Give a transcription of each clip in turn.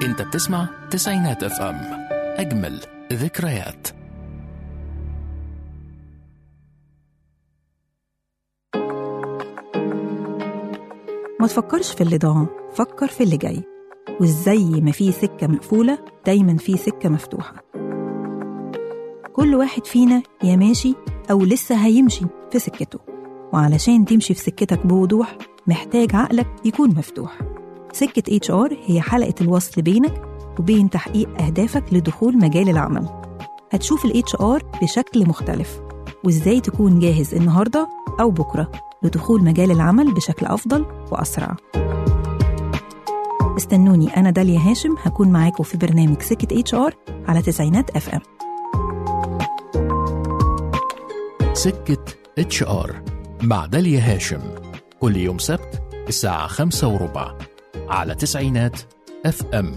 انت بتسمع تسعينات اف ام اجمل ذكريات ما تفكرش في اللي ضاع فكر في اللي جاي وازاي ما في سكة مقفولة دايما في سكة مفتوحة كل واحد فينا يا ماشي أو لسه هيمشي في سكته وعلشان تمشي في سكتك بوضوح محتاج عقلك يكون مفتوح سكة HR هي حلقة الوصل بينك وبين تحقيق أهدافك لدخول مجال العمل هتشوف ال HR بشكل مختلف وإزاي تكون جاهز النهاردة أو بكرة لدخول مجال العمل بشكل أفضل وأسرع استنوني أنا داليا هاشم هكون معاكم في برنامج سكة اتش ار على تسعينات اف ام سكة اتش ار مع داليا هاشم كل يوم سبت الساعة خمسة وربع على تسعينات اف ام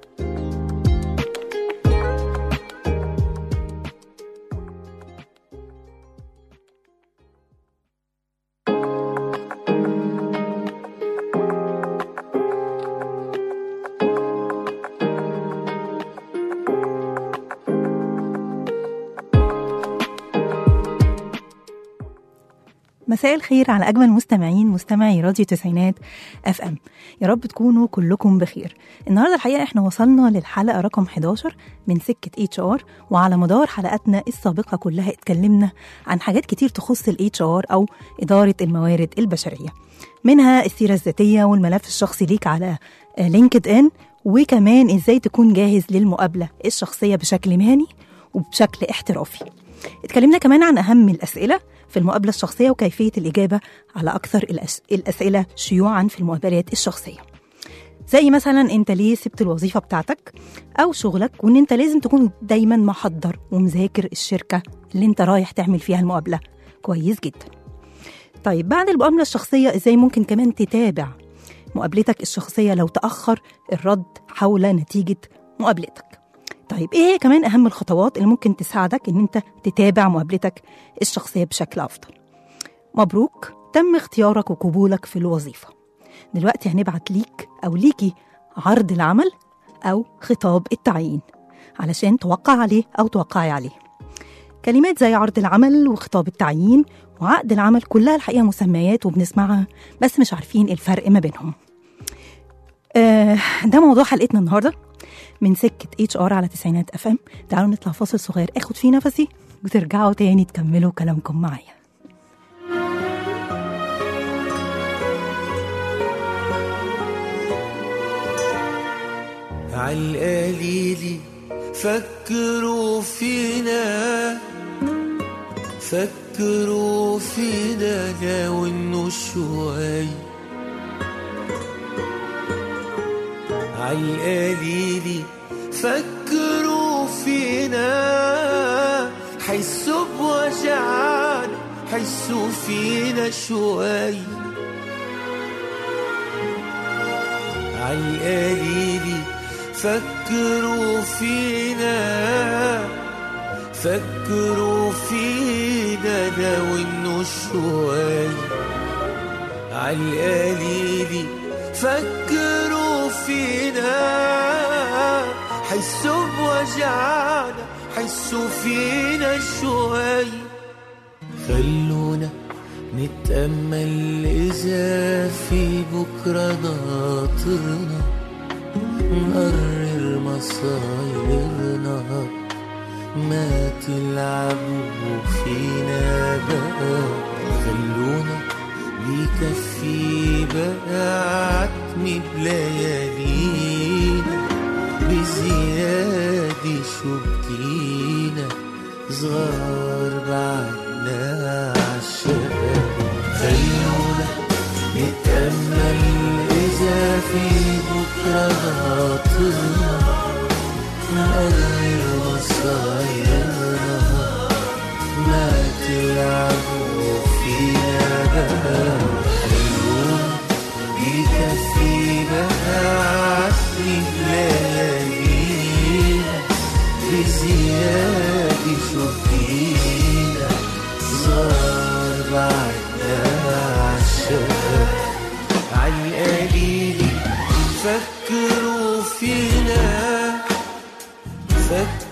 مساء الخير على أجمل مستمعين مستمعي راديو تسعينات اف ام يا رب تكونوا كلكم بخير النهارده الحقيقة احنا وصلنا للحلقة رقم 11 من سكة اتش ار وعلى مدار حلقاتنا السابقة كلها اتكلمنا عن حاجات كتير تخص الاتش ار أو إدارة الموارد البشرية منها السيرة الذاتية والملف الشخصي ليك على لينكد ان وكمان ازاي تكون جاهز للمقابلة الشخصية بشكل مهني وبشكل احترافي اتكلمنا كمان عن أهم الأسئلة في المقابلة الشخصية وكيفية الإجابة على أكثر الأس... الأسئلة شيوعا في المقابلات الشخصية زي مثلا انت ليه سبت الوظيفة بتاعتك أو شغلك وان انت لازم تكون دايما محضر ومذاكر الشركة اللي انت رايح تعمل فيها المقابلة كويس جدا طيب بعد المقابلة الشخصية ازاي ممكن كمان تتابع مقابلتك الشخصية لو تأخر الرد حول نتيجة مقابلتك طيب ايه هي كمان اهم الخطوات اللي ممكن تساعدك ان انت تتابع مقابلتك الشخصيه بشكل افضل مبروك تم اختيارك وقبولك في الوظيفه دلوقتي هنبعت ليك او ليكي عرض العمل او خطاب التعيين علشان توقع عليه او توقعي عليه كلمات زي عرض العمل وخطاب التعيين وعقد العمل كلها الحقيقه مسميات وبنسمعها بس مش عارفين الفرق ما بينهم آه ده موضوع حلقتنا النهارده من سكة اتش ار على تسعينات اف ام تعالوا نطلع فاصل صغير اخد فيه نفسي وترجعوا تاني تكملوا كلامكم معايا عالقليلي فكروا فينا فكروا فينا لو انه شوي عالقليلي فكروا فينا حسوا بوجعنا حسوا فينا شوي عالقليلي فكروا فينا فكروا فينا لو انه شوي عالقليلي فكروا فينا حسوا بوجعنا حسوا فينا شوي خلونا نتأمل إذا في بكرة ناطرنا نقرر مصايرنا ما تلعبوا فينا بقى خلونا بيكفي بقى عتمي بليالينا بزيادة شو بكينا صغار بعدنا عالشباب خلونا نتأمل إذا في بكرة ناطرنا نقرر مصايرنا ما تلعبوا فينا بقى خلونا بيكفي بقى عسلي ليالينا بزيادة شو فينا صار بعدنا عالشباب عالقليل فكروا فينا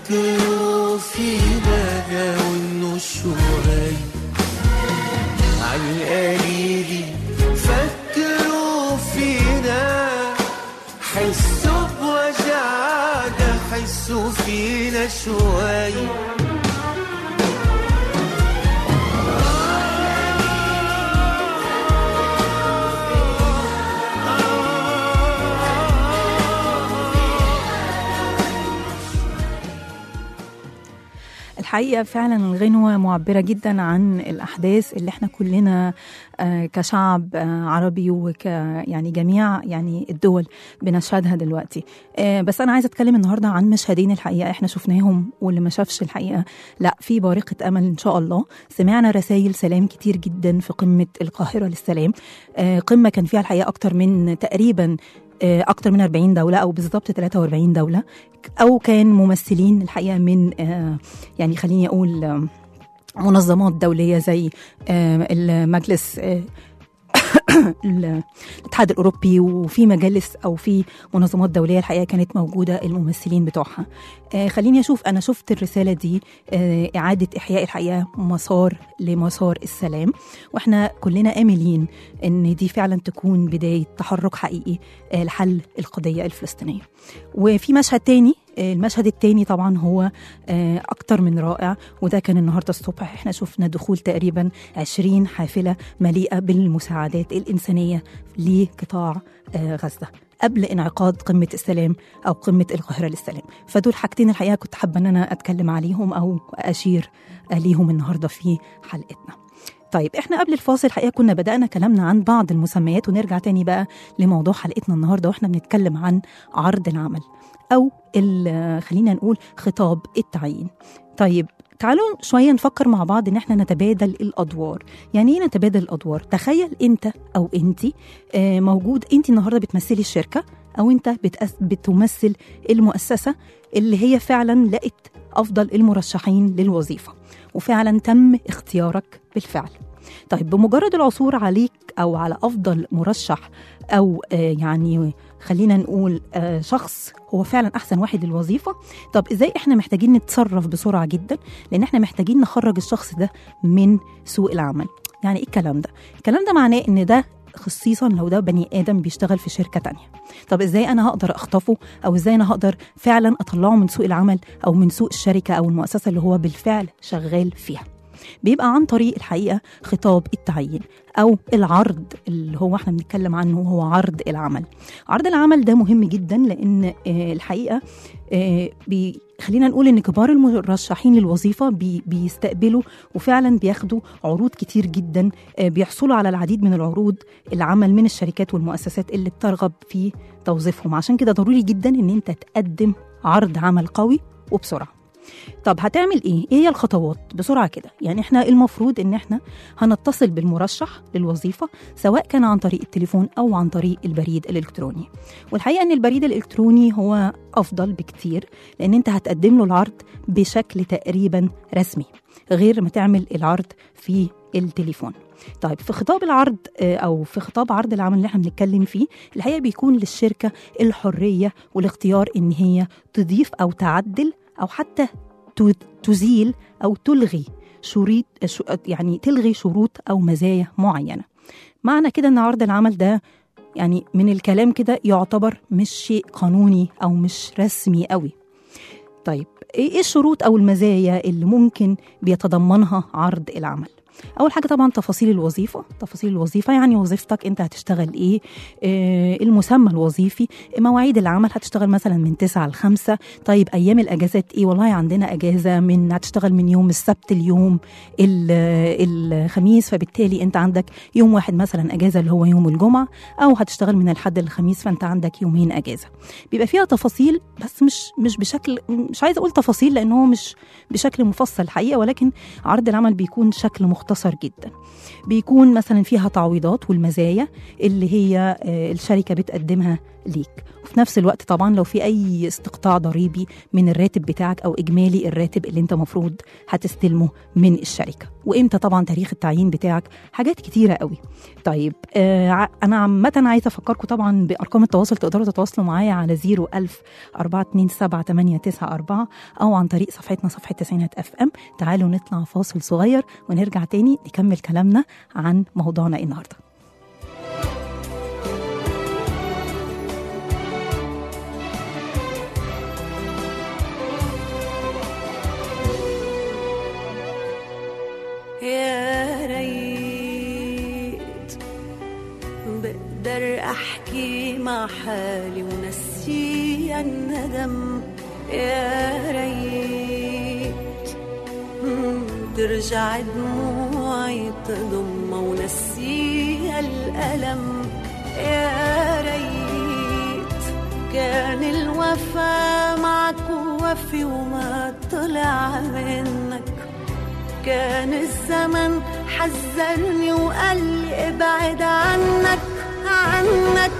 فكروا فينا جو النشوي عن القليل فكروا فينا حسوا بوجعنا حسوا فينا شوي الحقيقة فعلا الغنوة معبرة جدا عن الأحداث اللي احنا كلنا آه، كشعب آه، عربي وك يعني جميع يعني الدول بنشهدها دلوقتي آه، بس أنا عايزة أتكلم النهاردة عن مشهدين الحقيقة احنا شفناهم واللي ما شافش الحقيقة لا في بارقة أمل إن شاء الله سمعنا رسائل سلام كتير جدا في قمة القاهرة للسلام آه، قمة كان فيها الحقيقة أكتر من تقريبا آه، أكتر من 40 دولة أو بالظبط 43 دولة أو كان ممثلين الحقيقة من آه، يعني خليني أقول آه، منظمات دولية زي آه، المجلس آه، ال- الاتحاد الاوروبي وفي مجالس او في منظمات دوليه الحقيقه كانت موجوده الممثلين بتوعها آه خليني اشوف انا شفت الرساله دي آه اعاده احياء الحقيقه مسار لمسار السلام واحنا كلنا املين ان دي فعلا تكون بدايه تحرك حقيقي آه لحل القضيه الفلسطينيه وفي مشهد تاني آه، المشهد التاني طبعا هو آه، أكتر من رائع وده كان النهاردة الصبح احنا شفنا دخول تقريبا 20 حافلة مليئة بالمساعدات الإنسانية لقطاع آه، غزة قبل انعقاد قمة السلام أو قمة القاهرة للسلام فدول حاجتين الحقيقة كنت حابة أن أنا أتكلم عليهم أو أشير ليهم النهاردة في حلقتنا طيب احنا قبل الفاصل الحقيقه كنا بدانا كلامنا عن بعض المسميات ونرجع تاني بقى لموضوع حلقتنا النهارده واحنا بنتكلم عن عرض العمل او ال- خلينا نقول خطاب التعيين طيب تعالوا شوية نفكر مع بعض إن إحنا نتبادل الأدوار يعني إيه نتبادل الأدوار؟ تخيل أنت أو أنت آه، موجود أنت النهاردة بتمثلي الشركة أو أنت بتأس بتمثل المؤسسة اللي هي فعلا لقت أفضل المرشحين للوظيفة وفعلا تم اختيارك بالفعل طيب بمجرد العثور عليك او على افضل مرشح او آه يعني خلينا نقول آه شخص هو فعلا احسن واحد للوظيفه طب ازاي احنا محتاجين نتصرف بسرعه جدا لان احنا محتاجين نخرج الشخص ده من سوق العمل يعني ايه الكلام ده الكلام ده معناه ان ده خصيصا لو ده بني ادم بيشتغل في شركه تانية طب ازاي انا هقدر اخطفه او ازاي انا هقدر فعلا اطلعه من سوق العمل او من سوق الشركه او المؤسسه اللي هو بالفعل شغال فيها بيبقى عن طريق الحقيقه خطاب التعيين او العرض اللي هو احنا بنتكلم عنه هو عرض العمل عرض العمل ده مهم جدا لان آه، الحقيقه آه، بي خلينا نقول ان كبار المرشحين للوظيفه بي بيستقبلوا وفعلا بياخدوا عروض كتير جدا آه، بيحصلوا على العديد من العروض العمل من الشركات والمؤسسات اللي بترغب في توظيفهم عشان كده ضروري جدا ان انت تقدم عرض عمل قوي وبسرعه طب هتعمل ايه؟ ايه هي الخطوات؟ بسرعه كده، يعني احنا المفروض ان احنا هنتصل بالمرشح للوظيفه سواء كان عن طريق التليفون او عن طريق البريد الالكتروني. والحقيقه ان البريد الالكتروني هو افضل بكتير لان انت هتقدم له العرض بشكل تقريبا رسمي غير ما تعمل العرض في التليفون. طيب في خطاب العرض آه، او في خطاب عرض العمل اللي احنا بنتكلم فيه الحقيقه بيكون للشركه الحريه والاختيار ان هي تضيف او تعدل او حتى ت- تزيل او تلغي شروط شو- يعني تلغي شروط او مزايا معينه معنى كده ان عرض العمل ده يعني من الكلام كده يعتبر مش شيء قانوني او مش رسمي قوي طيب ايه إيه الشروط او المزايا اللي ممكن بيتضمنها عرض العمل اول حاجه طبعا تفاصيل الوظيفه تفاصيل الوظيفه يعني وظيفتك انت هتشتغل ايه آه المسمى الوظيفي مواعيد العمل هتشتغل مثلا من 9 ل 5 طيب ايام الاجازات ايه والله عندنا اجازه من هتشتغل من يوم السبت اليوم الخميس فبالتالي انت عندك يوم واحد مثلا اجازه اللي هو يوم الجمعه او هتشتغل من الحد للخميس فانت عندك يومين اجازه بيبقى فيها تفاصيل بس مش مش بشكل مش عايزه اقول تفاصيل لان هو مش بشكل مفصل الحقيقه ولكن عرض العمل بيكون شكل مختصر جدا بيكون مثلا فيها تعويضات والمزايا اللي هي آه، الشركه بتقدمها ليك وفي نفس الوقت طبعا لو في اي استقطاع ضريبي من الراتب بتاعك او اجمالي الراتب اللي انت مفروض هتستلمه من الشركه وامتى طبعا تاريخ التعيين بتاعك حاجات كتيره قوي طيب آه ع- انا عامه عايزه افكركم طبعا بارقام التواصل تقدروا تتواصلوا معايا على 01000 427 او عن طريق صفحتنا صفحه تسعينات اف ام تعالوا نطلع فاصل صغير ونرجع تاني نكمل كلامنا عن موضوعنا النهارده يا ريت بقدر احكي مع حالي ونسي الندم يا ريت مم، ترجع دموعي تضم ونسي الألم يا ريت كان الوفا معك وفي وما طلع منك كان الزمن حذرني وقال لي ابعد عنك عنك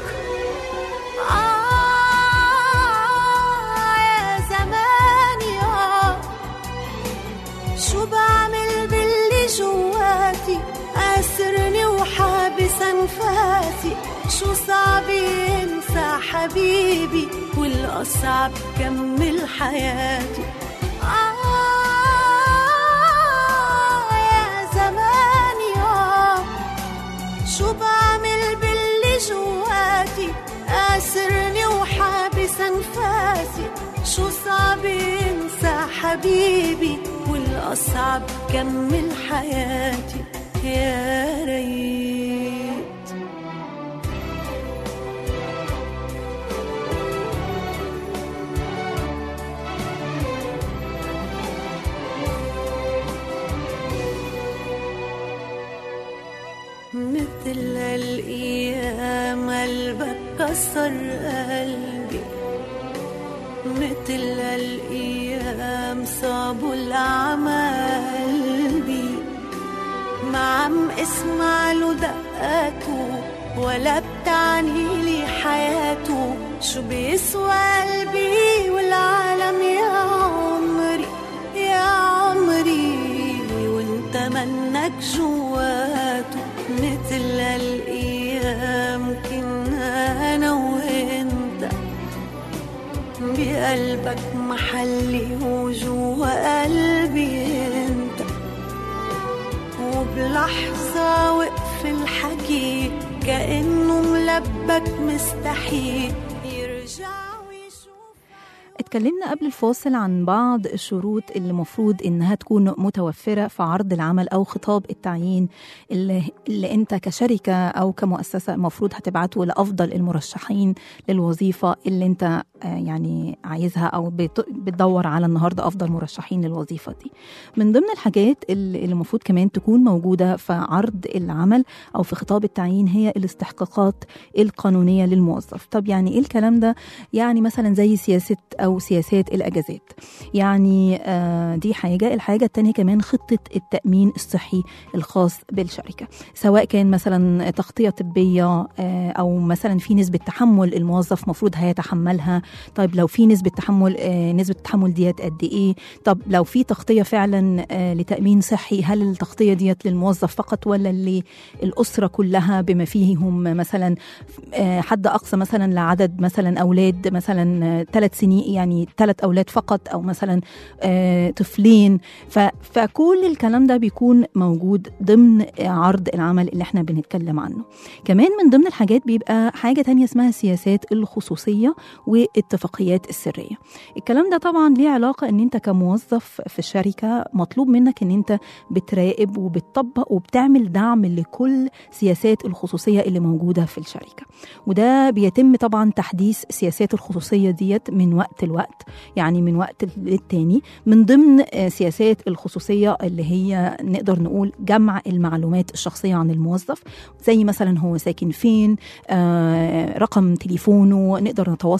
آه يا زماني آه شو بعمل باللي جواتي قاسرني وحابس انفاسي شو صعب ينسى حبيبي والاصعب كمل حياتي آه يا زماني آه شو بعمل باللي جواتي قاسرني وحابس انفاسي شو صعب ينسى حبيبي والاصعب كمل حياتي يا ريت مثل الأيام قلبك كسر قلبي مثل الأيام صابوا الأعمى قلبي ما عم اسمع له دقاته ولا بتعني لي حياته شو بيسوى قلبي والعالم يا عمري يا عمري وانت منك جواته مثل الايام كنا انا وانت بقلبك محلي وجوا قلبي انت وبلحظة وقف الحكي كأنه ملبك مستحيل يرجع ويشوف اتكلمنا قبل الفاصل عن بعض الشروط اللي المفروض انها تكون متوفره في عرض العمل او خطاب التعيين اللي, اللي انت كشركه او كمؤسسه المفروض هتبعته لافضل المرشحين للوظيفه اللي انت آه، يعني عايزها او بت- بتدور على النهارده افضل مرشحين للوظيفه دي. من ضمن الحاجات اللي اللي المفروض كمان تكون موجوده في عرض العمل او في خطاب التعيين هي الاستحقاقات القانونيه للموظف. طب يعني ايه الكلام ده؟ يعني مثلا زي سياسه او سياسات الاجازات. يعني آه دي حاجه، الحاجه الثانيه كمان خطه التامين الصحي الخاص بالشركه، سواء كان مثلا تغطيه طبيه آه او مثلا في نسبه تحمل الموظف مفروض هيتحملها، طيب لو في نسبه تحمل آه نسبه التحمل ديت قد ايه؟ طب لو في تغطيه فعلا آه لتامين صحي هل التغطيه ديت للموظف فقط ولا للاسره كلها بما فيهم مثلا آه، حد اقصى مثلا لعدد مثلا اولاد مثلا ثلاث سنين يعني ثلاث اولاد فقط او مثلا آه، طفلين ف- فكل الكلام ده بيكون موجود ضمن عرض العمل اللي احنا بنتكلم عنه كمان من ضمن الحاجات بيبقى حاجه تانية اسمها سياسات الخصوصيه واتفاقيات السريه الكلام ده طبعا ليه علاقه ان انت كموظف في الشركه مطلوب منك ان انت بتراقب وبتطبق وبتعمل دعم لكل سياسات الخصوصيه اللي موجوده في الشركه وده بيتم طبعا تحديث سياسات الخصوصيه ديت من وقت لوقت يعني من وقت للتاني من ضمن آه، سياسات الخصوصيه اللي هي نقدر نقول جمع المعلومات الشخصيه عن الموظف زي مثلا هو ساكن فين آه، رقم تليفونه نقدر نتواصل معاه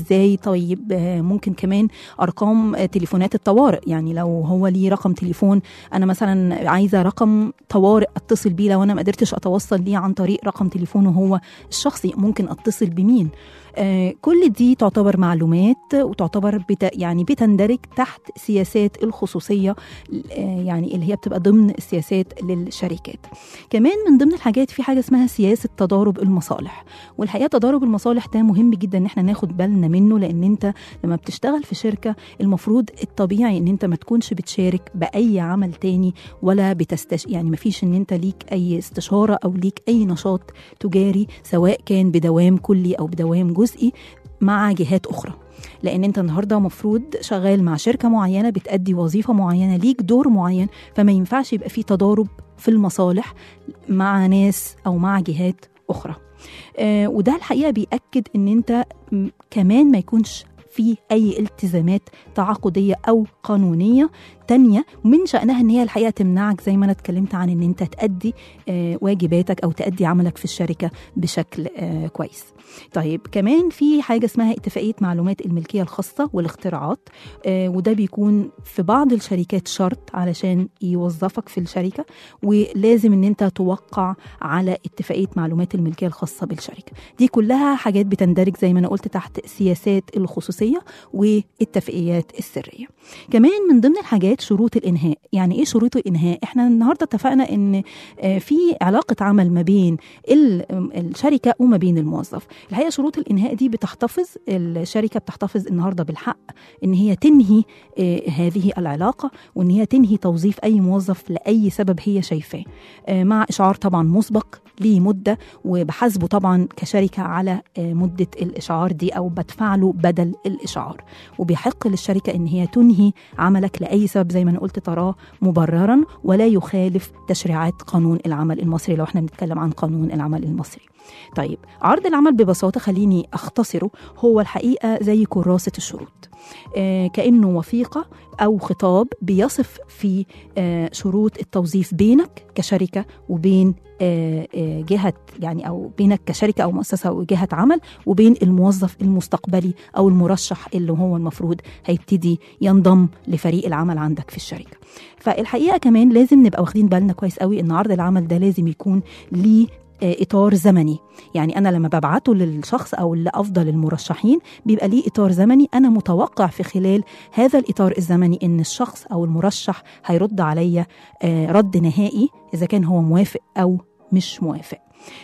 ازاي طيب آه، ممكن كمان ارقام آه، تليفونات الطوارئ يعني لو هو ليه رقم تليفون انا مثلا عايزه رقم طوارئ اتصل بيه لو انا ما قدرتش اتوصل ليه عن طريق رقم تليفونه هو الشخصي ممكن اتصل بمين آه، كل دي تعتبر معلومات وتعتبر بت يعني بتندرج تحت سياسات الخصوصيه آه، يعني اللي هي بتبقى ضمن السياسات للشركات كمان من ضمن الحاجات في حاجه اسمها سياسه تضارب المصالح والحقيقه تضارب المصالح ده مهم جدا ان احنا ناخد بالنا منه لان انت لما بتشتغل في شركه المفروض الطبيعي ان انت ما تكونش بتشارك باي عمل تاني ولا بتستش يعني ما فيش ان انت ليك اي استشاره او ليك اي نشاط تجاري سواء كان بدوام كلي او بدوام جزئي مع جهات اخرى لان انت النهارده مفروض شغال مع شركه معينه بتأدي وظيفه معينه ليك دور معين فما ينفعش يبقى في تضارب في المصالح مع ناس او مع جهات اخرى آه وده الحقيقه بيأكد ان انت م- كمان ما يكونش في اي التزامات تعاقديه او قانونيه تانية من شأنها ان هي الحقيقه تمنعك زي ما انا اتكلمت عن ان انت تأدي آه واجباتك او تأدي عملك في الشركه بشكل آه كويس. طيب كمان في حاجه اسمها اتفاقيه معلومات الملكيه الخاصه والاختراعات آه وده بيكون في بعض الشركات شرط علشان يوظفك في الشركه ولازم ان انت توقع على اتفاقيه معلومات الملكيه الخاصه بالشركه دي كلها حاجات بتندرج زي ما انا قلت تحت سياسات الخصوصيه والاتفاقيات السريه كمان من ضمن الحاجات شروط الانهاء يعني ايه شروط الانهاء احنا النهارده اتفقنا ان آه، في علاقه عمل ما بين ال- الشركه وما بين الموظف الحقيقه شروط الانهاء دي بتحتفظ الشركه بتحتفظ النهارده بالحق ان هي تنهي آه، هذه العلاقه وان هي تنهي توظيف اي موظف لاي سبب هي شايفاه آه، مع اشعار طبعا مسبق لمده وبحاسبه طبعا كشركه على آه، مده الاشعار دي او بدفع له بدل الاشعار وبيحق للشركه ان هي تنهي عملك لاي سبب زي ما انا قلت تراه مبررا ولا يخالف تشريعات قانون العمل المصري لو احنا بنتكلم عن قانون العمل المصري طيب عرض العمل ببساطه خليني اختصره هو الحقيقه زي كراسه الشروط آه كانه وثيقه او خطاب بيصف في آه شروط التوظيف بينك كشركه وبين آه آه جهه يعني او بينك كشركه او مؤسسه او جهه عمل وبين الموظف المستقبلي او المرشح اللي هو المفروض هيبتدي ينضم لفريق العمل عندك في الشركه فالحقيقه كمان لازم نبقى واخدين بالنا كويس قوي ان عرض العمل ده لازم يكون ليه آه، اطار زمني يعني انا لما ببعته للشخص او لافضل المرشحين بيبقى ليه اطار زمني انا متوقع في خلال هذا الاطار الزمني ان الشخص او المرشح هيرد عليا آه، رد نهائي اذا كان هو موافق او مش موافق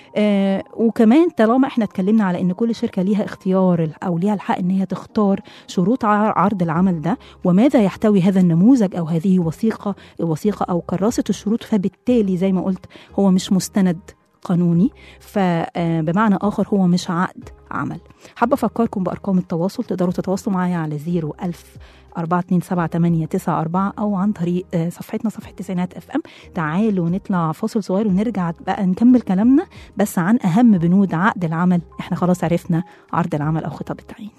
آه وكمان طالما احنا اتكلمنا على ان كل شركه ليها اختيار ال- او ليها الحق ان هي تختار شروط ع- عرض العمل ده وماذا يحتوي هذا النموذج او هذه وثيقه وثيقه او كراسه الشروط فبالتالي زي ما قلت هو مش مستند قانوني فبمعنى آخر هو مش عقد عمل حابة أفكركم بأرقام التواصل تقدروا تتواصلوا معايا على 01000 427 أو عن طريق آه، صفحتنا صفحة تسعينات اف ام تعالوا نطلع فاصل صغير ونرجع بقى نكمل كلامنا بس عن أهم بنود عقد العمل احنا خلاص عرفنا عرض العمل أو خطاب التعيين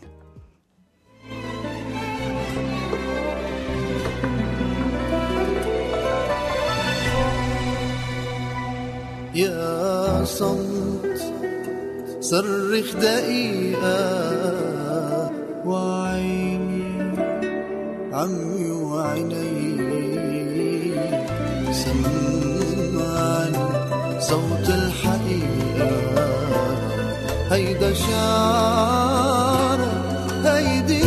يا صمت صرخ دقيقة وعيني عمي وعيني سمعني صوت الحقيقة هيدا شعر هيدي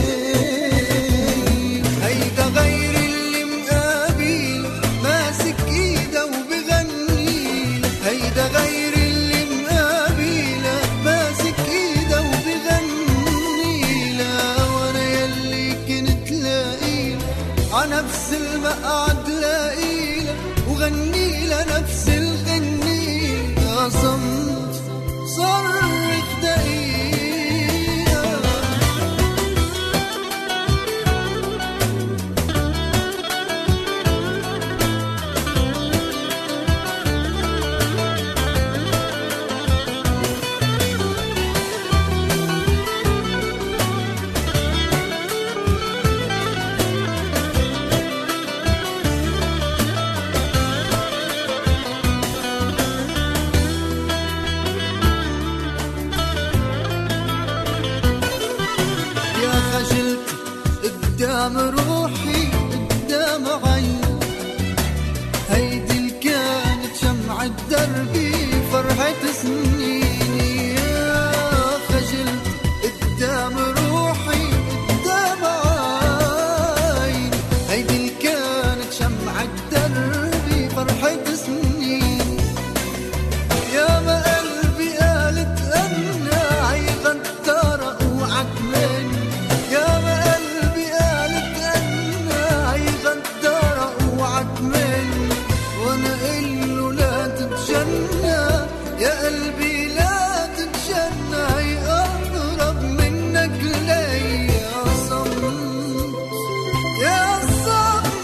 هيك هيدا غير اللي مقابل ماسك ايده وبغني هيدا غير اللي مقابل ماسك ايده وبغني لا وانا يلي كنت لاقيه عنفس المقعد لاقيه وغني لنفس الغني يا صمت صرخ دقيق قدام روحي قدام عيني هيدي اللي كانت شمعة دربي فرحة سنيني يا خجلت قدام روحي قدام عيني هيدي اللي كانت شمعة دربي فرحة سنيني يا ما قلبي قالت أنا عيغدر أوعك مني يا ما قلبي قالت أنا عيغدر أوعك مني وأنا قله لا تتجنى يا قلبي لا تتجنى يقرب منك لي يا صمت يا صمت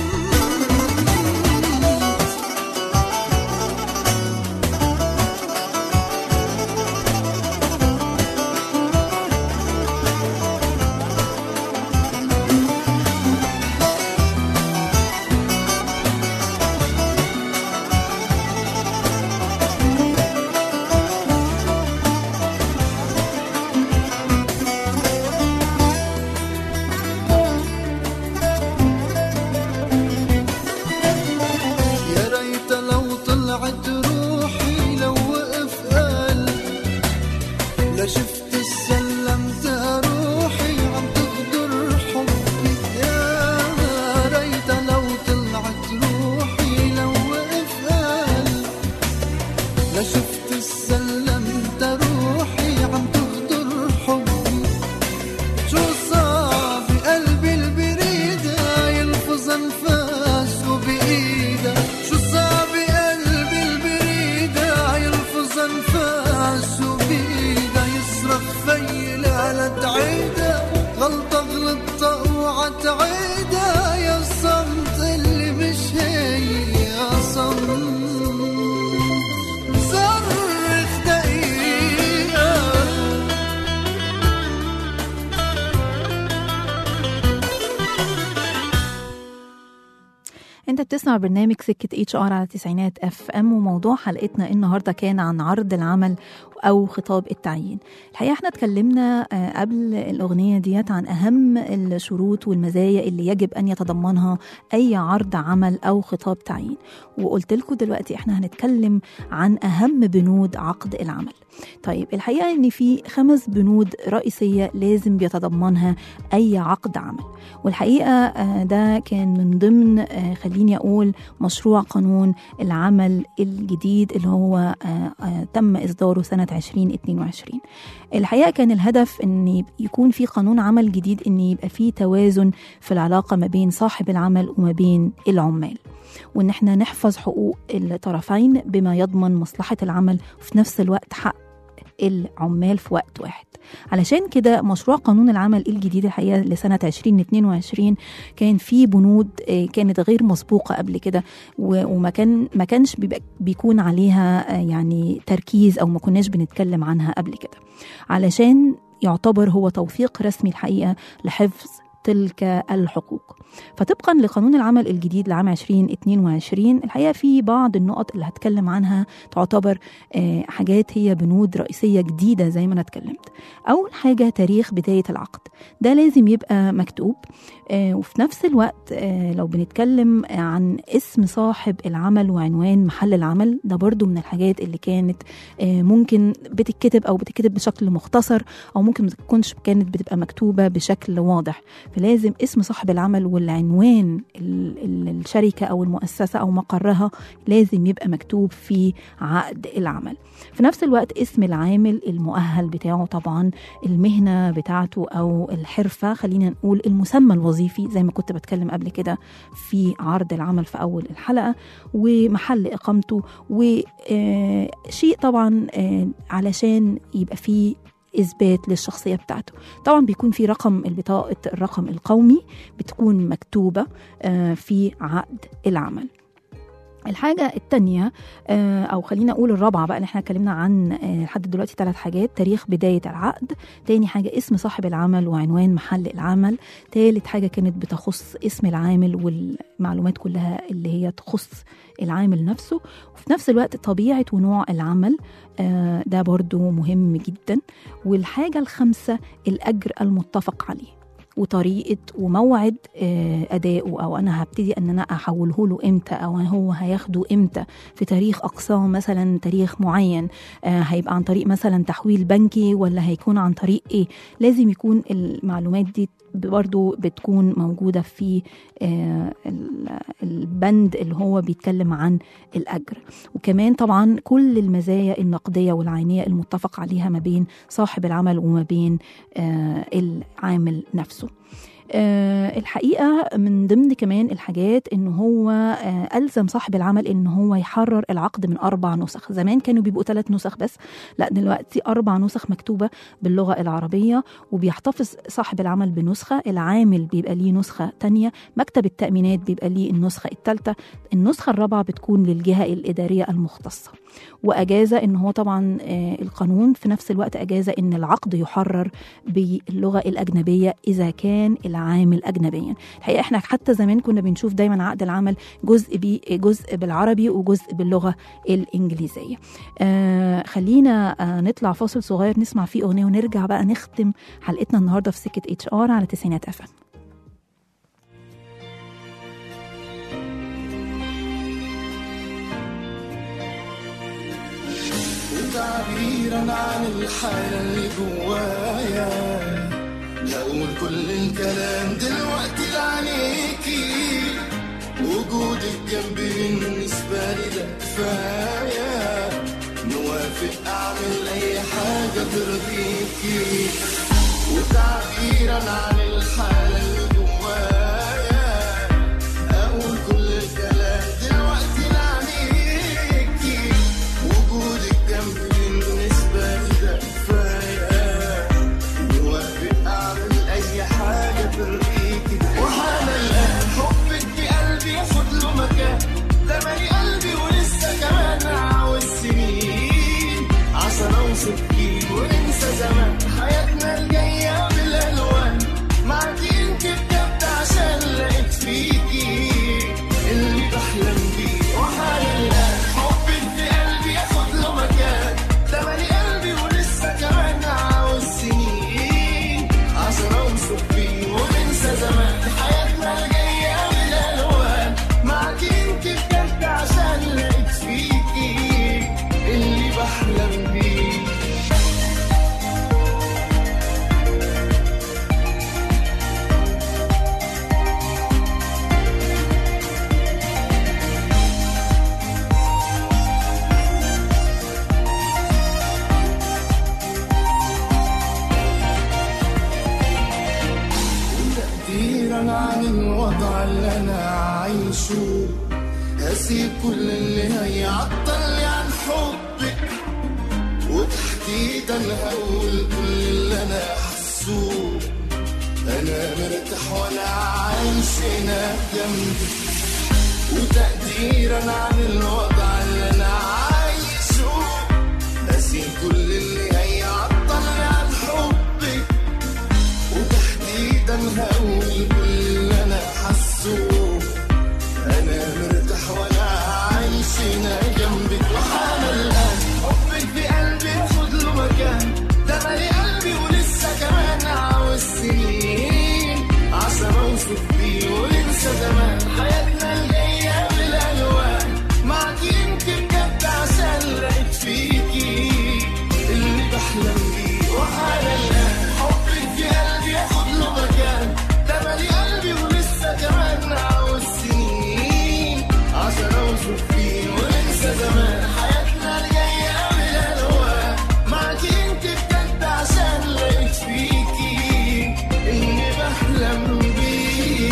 يا ريت لو طلعت روحي لو وقف قلبي لا شفت السلمت روحي عم تغدر حبي يا ريت لو طلعت روحي لو وقف قلبي لا شفت السلمت روحي عم تغدر حبي شو صار بقلبي البريدة يلفظ أنفاسه بإيده شو صار بقلبي البريدة يلفظ أنفاسه بإيده يصرخ في لا تعيده غلطة غلطة اوعى تعيده يا صمت اللي مش هي يا صمت صرخ دقيقة انت بتسمع برنامج سكة اتش ار على تسعينات اف ام وموضوع حلقتنا النهارده كان عن عرض العمل او خطاب التعيين الحقيقه احنا اتكلمنا آه، قبل الاغنيه ديت عن اهم الشروط والمزايا اللي يجب ان يتضمنها اي عرض عمل او خطاب تعيين وقلت لكم دلوقتي احنا هنتكلم عن اهم بنود عقد العمل طيب الحقيقه ان في خمس بنود رئيسيه لازم بيتضمنها اي عقد عمل والحقيقه آه، ده كان من ضمن آه، خليني اقول مشروع قانون العمل الجديد اللي هو آه، آه، تم اصداره سنه 2022 الحقيقه كان الهدف ان يكون في قانون عمل جديد ان يبقى في توازن في العلاقه ما بين صاحب العمل وما بين العمال وان احنا نحفظ حقوق الطرفين بما يضمن مصلحه العمل وفي نفس الوقت حق العمال في وقت واحد علشان كده مشروع قانون العمل الجديد الحقيقه لسنه 2022 كان فيه بنود آه، كانت غير مسبوقه قبل كده و- وما كان ما كانش بيبقى بيكون عليها آه، يعني تركيز او ما كناش بنتكلم عنها قبل كده علشان يعتبر هو توثيق رسمي الحقيقه لحفظ تلك الحقوق فطبقا لقانون العمل الجديد لعام 2022 الحقيقه في بعض النقط اللي هتكلم عنها تعتبر آه، حاجات هي بنود رئيسيه جديده زي ما انا اتكلمت اول حاجه تاريخ بدايه العقد ده لازم يبقى مكتوب آه، وفي نفس الوقت آه، لو بنتكلم عن اسم صاحب العمل وعنوان محل العمل ده برضو من الحاجات اللي كانت آه، ممكن بتتكتب او بتتكتب بشكل مختصر او ممكن ما تكونش كانت بتبقى مكتوبه بشكل واضح فلازم اسم صاحب العمل والعنوان ال- ال- الشركه او المؤسسه او مقرها لازم يبقى مكتوب في عقد العمل في نفس الوقت اسم العامل المؤهل بتاعه طبعا المهنه بتاعته او الحرفه خلينا نقول المسمى الوظيفي زي ما كنت بتكلم قبل كده في عرض العمل في اول الحلقه ومحل اقامته وشيء طبعا آه، علشان يبقى فيه اثبات للشخصيه بتاعته طبعا بيكون في رقم البطاقه الرقم القومي بتكون مكتوبه آه، في عقد العمل الحاجة التانية آه، أو خلينا أقول الرابعة بقى اللي احنا اتكلمنا عن آه، لحد دلوقتي ثلاث حاجات تاريخ بداية العقد تاني حاجة اسم صاحب العمل وعنوان محل العمل تالت حاجة كانت بتخص اسم العامل والمعلومات كلها اللي هي تخص العامل نفسه وفي نفس الوقت طبيعة ونوع العمل آه، ده برضو مهم جدا والحاجة الخامسة الأجر المتفق عليه وطريقه وموعد آه، ادائه او انا هبتدي ان انا احوله له امتى او هو هياخده امتى في تاريخ اقسام مثلا تاريخ معين آه، هيبقى عن طريق مثلا تحويل بنكي ولا هيكون عن طريق ايه لازم يكون المعلومات دي برضو بتكون موجودة في آه، ال- البند اللي هو بيتكلم عن الأجر وكمان طبعا كل المزايا النقدية والعينية المتفق عليها ما بين صاحب العمل وما بين آه، العامل نفسه آه، الحقيقة من ضمن كمان الحاجات إن هو آه، ألزم صاحب العمل إن هو يحرر العقد من أربع نسخ زمان كانوا بيبقوا ثلاث نسخ بس لا دلوقتي أربع نسخ مكتوبة باللغة العربية وبيحتفظ صاحب العمل بنسخة العامل بيبقى ليه نسخة تانية مكتب التأمينات بيبقى ليه النسخة الثالثة النسخة الرابعة بتكون للجهة الإدارية المختصة وأجازة إن هو طبعا آه، القانون في نفس الوقت أجازة إن العقد يحرر باللغة الأجنبية إذا كان العامل أجنبيا الحقيقة إحنا حتى زمان كنا بنشوف دايما عقد العمل جزء بي جزء بالعربي وجزء باللغة الإنجليزية آه خلينا آه نطلع فاصل صغير نسمع فيه أغنية ونرجع بقى نختم حلقتنا النهاردة في سكة اتش ار على تسعينات اف ام وتعبيرا عن الحالة اللي جوايا لأقول كل الكلام دلوقتي لعينيكي وجودك جنبي بالنسبة لي ده كفاية نوافق أعمل أي حاجة ترضيكي وتعبيرا عن الحالة اللي جوايا أقول كل الكلام دلوقتي لعينيكي وجودك جنبي بالنسبة لي ده كفاية نوافق أعمل أي حاجة ترضيكي وحالا الآن حبك في قلبي ياخد له مكان ده مالي قلبي ولسه كمان عاوز سنين عشان أوصف فيه وننسى زمان حياتنا الجاية بالألوان معاكي انت بجد عشان لقيت فيكي اللي بحلم بيه وحالا الآن حبك في قلبي ياخد له مكان ده مالي قلبي ولسه كمان عاوز سنين عشان اوصف فيه وننسى زمان حياتنا الجاية بالألوان معاكي انت بجد عشان لقيت فيكي اللي بحلم بيه تقديرا عن الوضع اللي انا عايشه هسيب كل اللي هيعطلني عن حبك وتحديدا هقول كل اللي انا حاسه انا مرتاح وانا عايش هنا جنبك وتقديرا عن الوضع اللي انا عايشه هسيب كل اللي هيعطلني عن حبك وتحديدا هقول كل اللي انا حاسه انا مرتاح وانا عايش هنا جنبك وحالا الان حبك في قلبي ياخد له مكان ده مالي قلبي ولسه كمان عاوز سنين عشان اوصف بيه وننسى زمان حياتنا الجايه بالالوان معاكي انت بجد عشان لقيت فيكي اللي بحلم بيه وحالا الان حبك في قلبي ياخد له مكان ده مالي قلبي ولسه كمان عاوز سنين عشان اوصف فيه وننسى زمان حياتنا الجايه بالالوان معاكي انت بجد عشان لقيت فيكي اللي بحلم بيه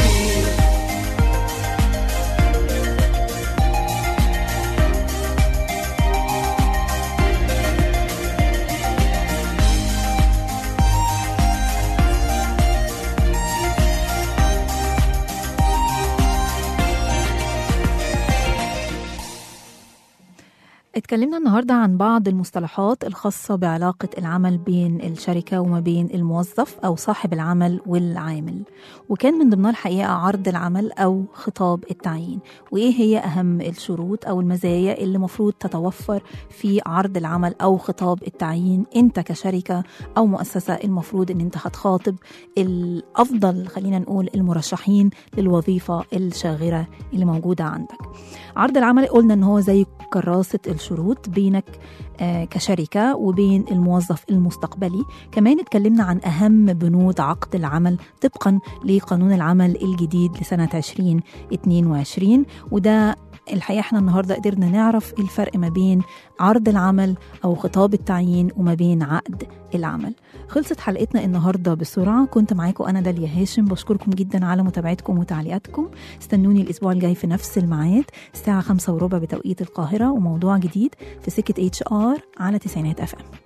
اتكلمنا النهاردة عن بعض المصطلحات الخاصة بعلاقة العمل بين الشركة وما بين الموظف أو صاحب العمل والعامل وكان من ضمنها الحقيقة عرض العمل أو خطاب التعيين وإيه هي أهم الشروط أو المزايا اللي مفروض تتوفر في عرض العمل أو خطاب التعيين أنت كشركة أو مؤسسة المفروض أن أنت هتخاطب الأفضل خلينا نقول المرشحين للوظيفة الشاغرة اللي موجودة عندك عرض العمل قلنا ان هو زي كراسة الشروط بينك آه، كشركة وبين الموظف المستقبلي كمان اتكلمنا عن أهم بنود عقد العمل طبقا لقانون العمل الجديد لسنة 2022 وده الحقيقة احنا النهاردة قدرنا نعرف الفرق ما بين عرض العمل أو خطاب التعيين وما بين عقد العمل خلصت حلقتنا النهاردة بسرعة كنت معاكم أنا داليا هاشم بشكركم جدا على متابعتكم وتعليقاتكم استنوني الأسبوع الجاي في نفس الميعاد الساعة خمسة وربع بتوقيت القاهرة وموضوع جديد في سكة اتش ار على تسعينات اف ام